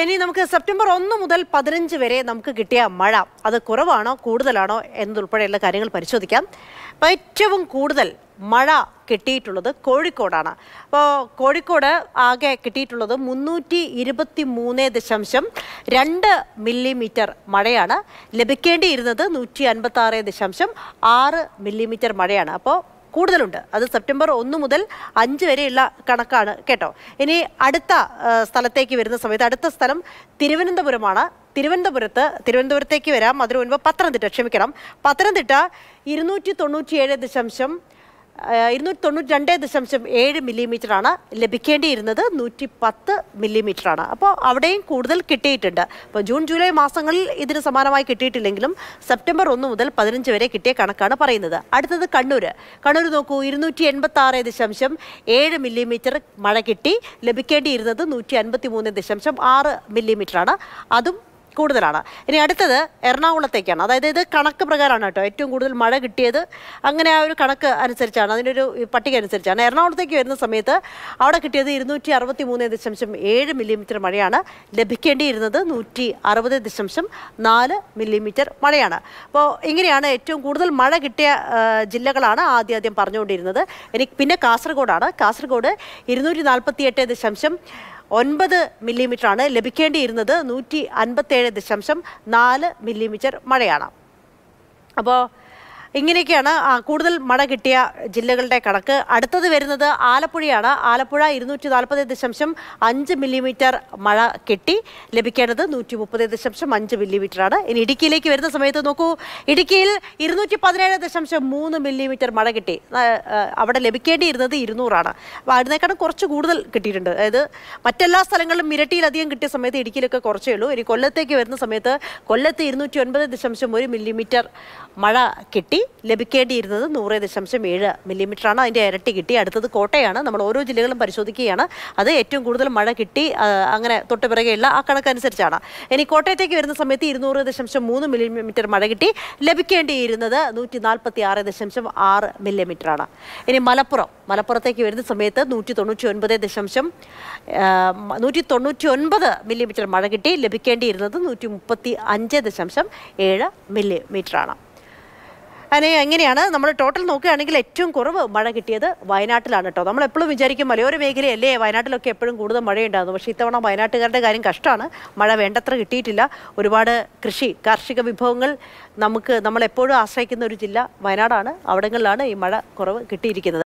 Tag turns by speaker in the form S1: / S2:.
S1: ഇനി നമുക്ക് സെപ്റ്റംബർ ഒന്ന് മുതൽ പതിനഞ്ച് വരെ നമുക്ക് കിട്ടിയ മഴ അത് കുറവാണോ കൂടുതലാണോ എന്നതുൾപ്പെടെയുള്ള കാര്യങ്ങൾ പരിശോധിക്കാം അപ്പോൾ ഏറ്റവും കൂടുതൽ മഴ കിട്ടിയിട്ടുള്ളത് കോഴിക്കോടാണ് അപ്പോൾ കോഴിക്കോട് ആകെ കിട്ടിയിട്ടുള്ളത് മുന്നൂറ്റി ഇരുപത്തി മൂന്ന് ദശാംശം രണ്ട് മില്ലിമീറ്റർ മഴയാണ് ലഭിക്കേണ്ടിയിരുന്നത് നൂറ്റി അൻപത്തി ആറ് ദശാംശം ആറ് മില്ലിമീറ്റർ മഴയാണ് അപ്പോൾ കൂടുതലുണ്ട് അത് സെപ്റ്റംബർ ഒന്ന് മുതൽ അഞ്ച് വരെയുള്ള കണക്കാണ് കേട്ടോ ഇനി അടുത്ത ആ, സ്ഥലത്തേക്ക് വരുന്ന സമയത്ത് അടുത്ത സ്ഥലം തിരുവനന്തപുരമാണ് തിരുവനന്തപുരത്ത് തിരുവനന്തപുരത്തേക്ക് വരാം അതിനു മുൻപ് പത്തനംതിട്ട ക്ഷമിക്കണം പത്തനംതിട്ട ഇരുന്നൂറ്റി തൊണ്ണൂറ്റിയേഴ് ദശാംശം ഇരുന്നൂറ്റി തൊണ്ണൂറ്റി രണ്ട് ദശാംശം ഏഴ് മില്ലിമീറ്ററാണ് ലഭിക്കേണ്ടിയിരുന്നത് നൂറ്റി പത്ത് മില്ലിമീറ്ററാണ് അപ്പോൾ അവിടെയും കൂടുതൽ കിട്ടിയിട്ടുണ്ട് അപ്പോൾ ജൂൺ ജൂലൈ മാസങ്ങളിൽ ഇതിന് സമാനമായി കിട്ടിയിട്ടില്ലെങ്കിലും സെപ്റ്റംബർ ഒന്ന് മുതൽ പതിനഞ്ച് വരെ കിട്ടിയ കണക്കാണ് പറയുന്നത് അടുത്തത് കണ്ണൂർ കണ്ണൂർ നോക്കൂ ഇരുന്നൂറ്റി എൺപത്തി ആറ് ദശാംശം ഏഴ് മില്ലിമീറ്റർ മഴ കിട്ടി ലഭിക്കേണ്ടിയിരുന്നത് നൂറ്റി അൻപത്തി മൂന്ന് ദശാംശം ആറ് മില്ലിമീറ്ററാണ് അതും കൂടുതലാണ് ഇനി അടുത്തത് എറണാകുളത്തേക്കാണ് അതായത് ഇത് കണക്ക് പ്രകാരമാണ് കേട്ടോ ഏറ്റവും കൂടുതൽ മഴ കിട്ടിയത് അങ്ങനെ ആ ഒരു കണക്ക് അനുസരിച്ചാണ് അതിൻ്റെ ഒരു പട്ടിക അനുസരിച്ചാണ് എറണാകുളത്തേക്ക് വരുന്ന സമയത്ത് അവിടെ കിട്ടിയത് ഇരുന്നൂറ്റി അറുപത്തി മൂന്ന് ദശാംശം ഏഴ് മില്ലിമീറ്റർ മഴയാണ് ലഭിക്കേണ്ടിയിരുന്നത് നൂറ്റി അറുപത് ദശാംശം നാല് മില്ലിമീറ്റർ മഴയാണ് അപ്പോൾ ഇങ്ങനെയാണ് ഏറ്റവും കൂടുതൽ മഴ കിട്ടിയ ആ, ജില്ലകളാണ് ആദ്യം ആദ്യം പറഞ്ഞുകൊണ്ടിരുന്നത് ഇനി പിന്നെ കാസർഗോഡാണ് കാസർഗോഡ് ഇരുന്നൂറ്റി നാൽപ്പത്തി എട്ട് ദശാംശം ഒൻപത് മില്ലിമീറ്റർ ആണ് ലഭിക്കേണ്ടിയിരുന്നത് നൂറ്റി അൻപത്തേഴ് ദശാംശം നാല് മില്ലിമീറ്റർ മഴയാണ് അപ്പോൾ ഇങ്ങനെയൊക്കെയാണ് ആ, കൂടുതൽ മഴ കിട്ടിയ ജില്ലകളുടെ കണക്ക് അടുത്തത് വരുന്നത് ആലപ്പുഴയാണ് ആലപ്പുഴ ഇരുന്നൂറ്റി നാൽപ്പത് ദശാംശം അഞ്ച് മില്ലിമീറ്റർ മഴ കിട്ടി ലഭിക്കേണ്ടത് നൂറ്റി മുപ്പത് ദശാംശം അഞ്ച് മില്ലിമീറ്ററാണ് ഇനി ഇടുക്കിയിലേക്ക് വരുന്ന സമയത്ത് നോക്കൂ ഇടുക്കിയിൽ ഇരുന്നൂറ്റി പതിനേഴ് ദശാംശം മൂന്ന് മില്ലിമീറ്റർ മഴ കിട്ടി ആ, ആ, അവിടെ ലഭിക്കേണ്ടിയിരുന്നത് ഇരുന്നൂറാണ് അപ്പോൾ അതിനേക്കാളും കുറച്ച് കൂടുതൽ കിട്ടിയിട്ടുണ്ട് അതായത് മറ്റെല്ലാ സ്ഥലങ്ങളിലും ഇരട്ടിയിലധികം കിട്ടിയ സമയത്ത് ഇടുക്കിയിലൊക്കെ കുറച്ചേ ഉള്ളൂ ഇനി കൊല്ലത്തേക്ക് വരുന്ന സമയത്ത് കൊല്ലത്ത് ഇരുന്നൂറ്റി ഒൻപത് ദശാംശം ഒരു മില്ലിമീറ്റർ മഴ കിട്ടി ലഭിക്കേണ്ടിയിരുന്നത് നൂറ് ദശാംശം ഏഴ് മില്ലിമീറ്ററാണ് അതിൻ്റെ ഇരട്ടി കിട്ടി അടുത്തത് കോട്ടയാണ് നമ്മൾ ഓരോ ജില്ലകളും പരിശോധിക്കുകയാണ് അത് ഏറ്റവും കൂടുതൽ മഴ കിട്ടി ആ, അങ്ങനെ തൊട്ട് പിറകെയുള്ള ആ കണക്കനുസരിച്ചാണ് ഇനി കോട്ടയത്തേക്ക് വരുന്ന സമയത്ത് ഇരുന്നൂറ് ദശാംശം മൂന്ന് മില്ലിമീറ്റർ മഴ കിട്ടി ലഭിക്കേണ്ടിയിരുന്നത് നൂറ്റി നാൽപ്പത്തി ആറ് ദശാംശം ആറ് മില്ലിമീറ്ററാണ് ഇനി മലപ്പുറം മലപ്പുറത്തേക്ക് വരുന്ന സമയത്ത് നൂറ്റി തൊണ്ണൂറ്റി ഒൻപത് ദശാംശം നൂറ്റി തൊണ്ണൂറ്റി ഒൻപത് മില്ലിമീറ്റർ മഴ കിട്ടി ലഭിക്കേണ്ടിയിരുന്നത് നൂറ്റി മുപ്പത്തി അഞ്ച് ദശാംശം ഏഴ് മില്ലിമീറ്ററാണ് അങ്ങനെ എങ്ങനെയാണ് നമ്മൾ ടോട്ടൽ നോക്കുകയാണെങ്കിൽ ഏറ്റവും കുറവ് മഴ കിട്ടിയത് വയനാട്ടിലാണ് കേട്ടോ നമ്മൾ എപ്പോഴും വിചാരിക്കും മലയോര മേഖലയല്ലേ വയനാട്ടിലൊക്കെ എപ്പോഴും കൂടുതൽ മഴയുണ്ടാകുന്നു പക്ഷേ ഇത്തവണ വയനാട്ടുകാരുടെ കാര്യം കഷ്ടമാണ് മഴ വേണ്ടത്ര കിട്ടിയിട്ടില്ല ഒരുപാട് കൃഷി കാർഷിക വിഭവങ്ങൾ നമുക്ക് നമ്മൾ എപ്പോഴും ആശ്രയിക്കുന്ന ഒരു ജില്ല വയനാടാണ് അവിടങ്ങളിലാണ് ഈ മഴ കുറവ് കിട്ടിയിരിക്കുന്നത്